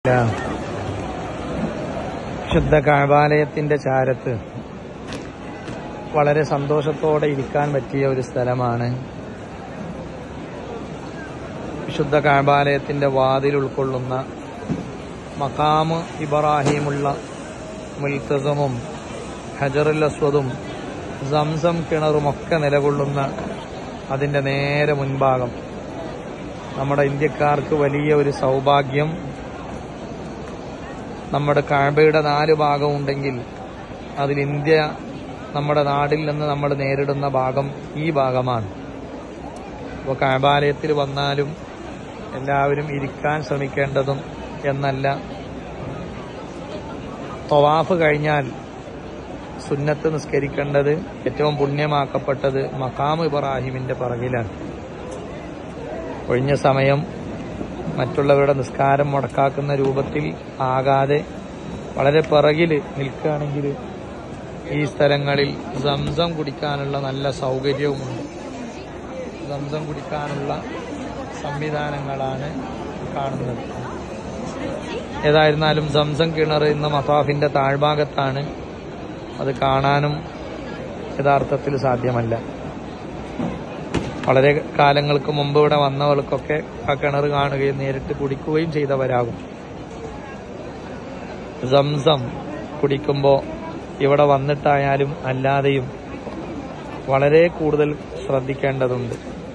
ശുദ്ധ കഴബാലയത്തിന്റെ ചാരത്ത് വളരെ സന്തോഷത്തോടെ ഇരിക്കാൻ പറ്റിയ ഒരു സ്ഥലമാണ് വിശുദ്ധ കഴബാലയത്തിന്റെ വാതിൽ ഉൾക്കൊള്ളുന്ന മക്കാമ് ഇബ്രാഹിമുള്ള മുൽത്തസമും ഹജറുൽ അസ്വദും സംസം കിണറുമൊക്കെ നിലകൊള്ളുന്ന അതിന്റെ നേരെ മുൻഭാഗം നമ്മുടെ ഇന്ത്യക്കാർക്ക് വലിയ ഒരു സൗഭാഗ്യം നമ്മുടെ കാബയുടെ നാല് ഭാഗം ഉണ്ടെങ്കിൽ അതിൽ ഇന്ത്യ നമ്മുടെ നാടിൽ നിന്ന് നമ്മൾ നേരിടുന്ന ഭാഗം ഈ ഭാഗമാണ് അപ്പോൾ കാബാലയത്തിൽ വന്നാലും എല്ലാവരും ഇരിക്കാൻ ശ്രമിക്കേണ്ടതും എന്നല്ല തൊവാഫ് കഴിഞ്ഞാൽ സുന്നത്ത് നിസ്കരിക്കേണ്ടത് ഏറ്റവും പുണ്യമാക്കപ്പെട്ടത് മക്കാമ് ഇബ്രാഹിമിന്റെ പറകിലാണ് ഒഴിഞ്ഞ സമയം മറ്റുള്ളവരുടെ നിസ്കാരം മുടക്കാക്കുന്ന രൂപത്തിൽ ആകാതെ വളരെ പിറകിൽ നിൽക്കുകയാണെങ്കിൽ ഈ സ്ഥലങ്ങളിൽ സംസം കുടിക്കാനുള്ള നല്ല സൗകര്യവുമുണ്ട് സംസം കുടിക്കാനുള്ള സംവിധാനങ്ങളാണ് കാണുന്നത് ഏതായിരുന്നാലും സംസം കിണർ ഇന്ന് മതാഫിന്റെ താഴ്ഭാഗത്താണ് അത് കാണാനും യഥാർത്ഥത്തിൽ സാധ്യമല്ല വളരെ കാലങ്ങൾക്ക് മുമ്പ് ഇവിടെ വന്നവർക്കൊക്കെ ആ കിണർ കാണുകയും നേരിട്ട് കുടിക്കുകയും ചെയ്തവരാകും സംസം കുടിക്കുമ്പോൾ ഇവിടെ വന്നിട്ടായാലും അല്ലാതെയും വളരെ കൂടുതൽ ശ്രദ്ധിക്കേണ്ടതുണ്ട്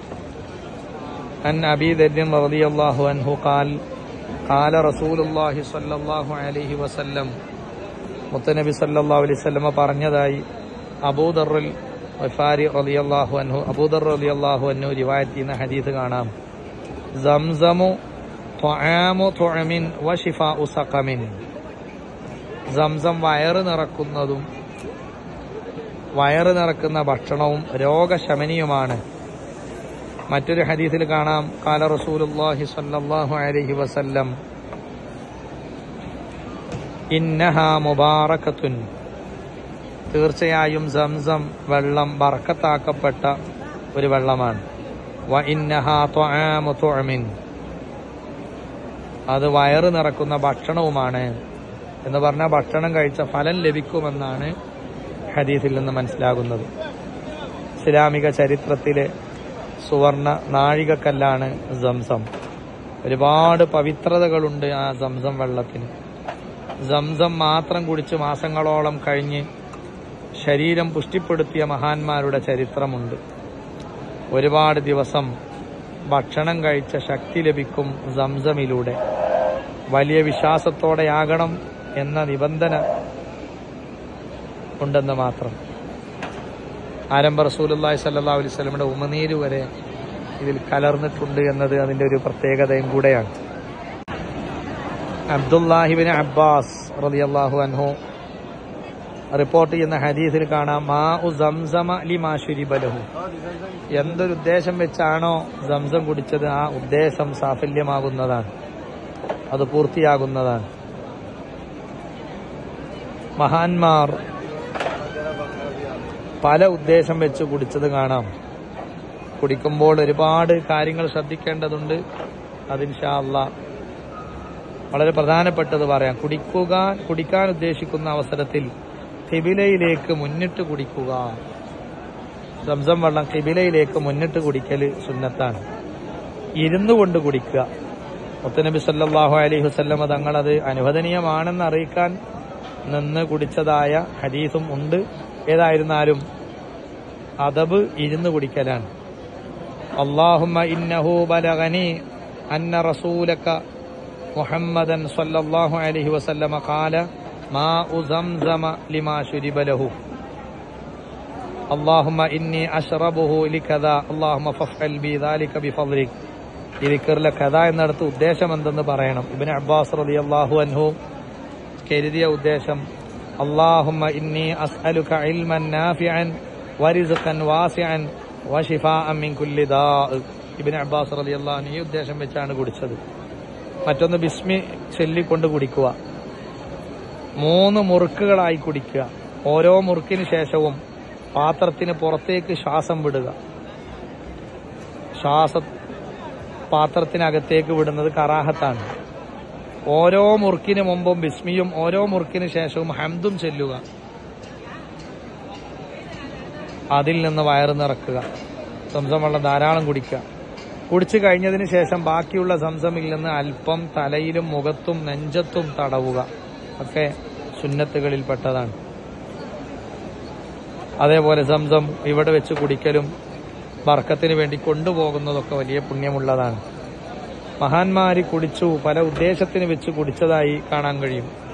അൻ അബി ദര്യം റളിയല്ലാഹു അൻഹു ഖാൽ ഖാല റസൂലുള്ളാഹി സ്വല്ലല്ലാഹു അലൈഹി വസല്ലം മുത്തനബി സല്ലല്ലാഹു അലൈഹി വസല്ലമ പറഞ്ഞതായി അബൂദറുൽ വഫാരി റളിയല്ലാഹു അൻഹു അബൂദർ റളിയല്ലാഹു അൻഹു റിവായത്ത് ചെയ്യുന്ന ഹദീസ് കാണാം സംസമു ത്വആമു തുഅമിൻ വശിഫാഉ സഖമിൻ സംസം വയറ് നിറക്കുന്നതും വയറ് നിറക്കുന്ന ഭക്ഷണവും രോഗശമനിയുമാണ് മറ്റൊരു ഹദീസിൽ കാണാം കാല റസൂലുള്ളാഹി സ്വല്ലല്ലാഹു അലൈഹി വസല്ലം ഇന്നഹ മുബാറകത്തുൻ തീർച്ചയായും സംസം വെള്ളം ബർക്കത്താക്കപ്പെട്ട ഒരു വെള്ളമാണ് വ ഇന്നഹ ത്വആമു തുഅമിൻ അത് വയറ് നിറക്കുന്ന ഭക്ഷണവുമാണ് എന്ന് പറഞ്ഞാൽ ഭക്ഷണം കഴിച്ച ഫലം ലഭിക്കുമെന്നാണ് ഹദീസിൽ നിന്ന് മനസ്സിലാകുന്നത് ഇസ്ലാമിക ചരിത്രത്തിലെ സുവർണ നാഴികക്കല്ലാണ് സംസം ഒരുപാട് പവിത്രതകളുണ്ട് ആ സംസം വെള്ളത്തിന് സംസം മാത്രം കുടിച്ച് മാസങ്ങളോളം കഴിഞ്ഞ് ശരീരം പുഷ്ടിപ്പെടുത്തിയ മഹാന്മാരുടെ ചരിത്രമുണ്ട് ഒരുപാട് ദിവസം ഭക്ഷണം കഴിച്ച ശക്തി ലഭിക്കും സംസമിലൂടെ വലിയ വിശ്വാസത്തോടെയാകണം എന്ന നിബന്ധന ഉണ്ടെന്ന് മാത്രം ആരംഭ റസൂലുള്ളാഹി സ്വല്ലല്ലാഹു അലൈഹി വസല്ലമയുടെ ഉമനീര് വരെ ഇതിൽ കലർന്നിട്ടുണ്ട് എന്നത് അതിന്റെ ഒരു പ്രത്യേകതയും കൂടെയാണ് അബ്ദുല്ലാഹിബിൻ അബ്ബാസ് റളിയല്ലാഹു അൻഹു റിപ്പോർട്ട് ചെയ്യുന്ന ഹദീസിൽ കാണാം മാ ഉ സംസമ ലിമാ ശുരിബലഹു എന്തൊരു ഉദ്ദേശം വെച്ചാണോ സംസം കുടിച്ചത് ആ ഉദ്ദേശം സാഫല്യമാകുന്നതാണ് അത് പൂർത്തിയാകുന്നതാണ് മഹാന്മാർ പല ഉദ്ദേശം വെച്ച് കുടിച്ചത് കാണാം കുടിക്കുമ്പോൾ ഒരുപാട് കാര്യങ്ങൾ ശ്രദ്ധിക്കേണ്ടതുണ്ട് അതിൻഷാ അല്ല വളരെ പ്രധാനപ്പെട്ടത് പറയാം കുടിക്കുക കുടിക്കാൻ ഉദ്ദേശിക്കുന്ന അവസരത്തിൽ കിബിലയിലേക്ക് മുന്നിട്ട് കുടിക്കുക സംസം വെള്ളം കിബിലയിലേക്ക് മുന്നിട്ട് കുടിക്കല് സുന്നത്താണ് ഇരുന്നു കൊണ്ട് കുടിക്കുക മുത്തനബി സല്ലാഹു അലൈഹി വസ്ല്ലമ തങ്ങളത് അനുവദനീയമാണെന്ന് അറിയിക്കാൻ നിന്ന് കുടിച്ചതായ ഹദീസും ഉണ്ട് ഏതായിരുന്നാലും അതബ് ഇരുന്ന് കുടിക്കലാണ് അള്ളാഹുമ്മ ഇന്നഹു ബലഗനി അന്ന റസൂലക മുഹമ്മദൻ സല്ലല്ലാഹു അലൈഹി വസല്ലമ ഖാല മാ സംസമ ലിമാ ശുരിബ ലഹു اللهم إني أشربه لكذا اللهم فافعل بي ذلك بفضلك ഈ ദിക്കറിലെ കഥ എന്നിടത്ത് ഉദ്ദേശം എന്തെന്ന് പറയണം ഇബിന് അബ്ബാസ് റളിയല്ലാഹു അൻഹു കരുതിയ ഉദ്ദേശം അള്ളാഹുമ്മ ഇന്നി അസ്അലുക ഇൽമൻ നാഫിഅൻ വരിസ്ഖൻ വാസിഅൻ വശിഫാഅൻ മിൻ കുല്ലി ദാഅ് ഇബ്നു അബ്ബാസ് റളിയല്ലാഹു അൻഹു ഈ ഉദ്ദേശം വെച്ചാണ് കുടിച്ചത് മറ്റൊന്ന് ബിസ്മി ചൊല്ലിക്കൊണ്ട് കുടിക്കുക മൂന്ന് മുറുക്കുകളായി കുടിക്കുക ഓരോ മുറുക്കിന് ശേഷവും പാത്രത്തിന് പുറത്തേക്ക് ശ്വാസം വിടുക ശ്വാസ പാത്രത്തിനകത്തേക്ക് വിടുന്നത് കറാഹത്താണ് ഓരോ മുറുക്കിന് മുമ്പും ബിസ്മിയും ഓരോ മുറുക്കിന് ശേഷവും ഹംദും ചെല്ലുക അതിൽ നിന്ന് വയറ് നിറക്കുക സംസം വെള്ളം ധാരാളം കുടിക്കുക കുടിച്ചു കഴിഞ്ഞതിന് ശേഷം ബാക്കിയുള്ള സംസമിൽ നിന്ന് അല്പം തലയിലും മുഖത്തും നെഞ്ചത്തും തടവുക ഒക്കെ സുന്നത്തുകളിൽപ്പെട്ടതാണ് അതേപോലെ സംസം ഇവിടെ വെച്ച് കുടിക്കലും വർക്കത്തിന് വേണ്ടി കൊണ്ടുപോകുന്നതൊക്കെ വലിയ പുണ്യമുള്ളതാണ് മഹാന്മാര് കുടിച്ചു പല ഉദ്ദേശത്തിന് വെച്ച് കുടിച്ചതായി കാണാൻ കഴിയും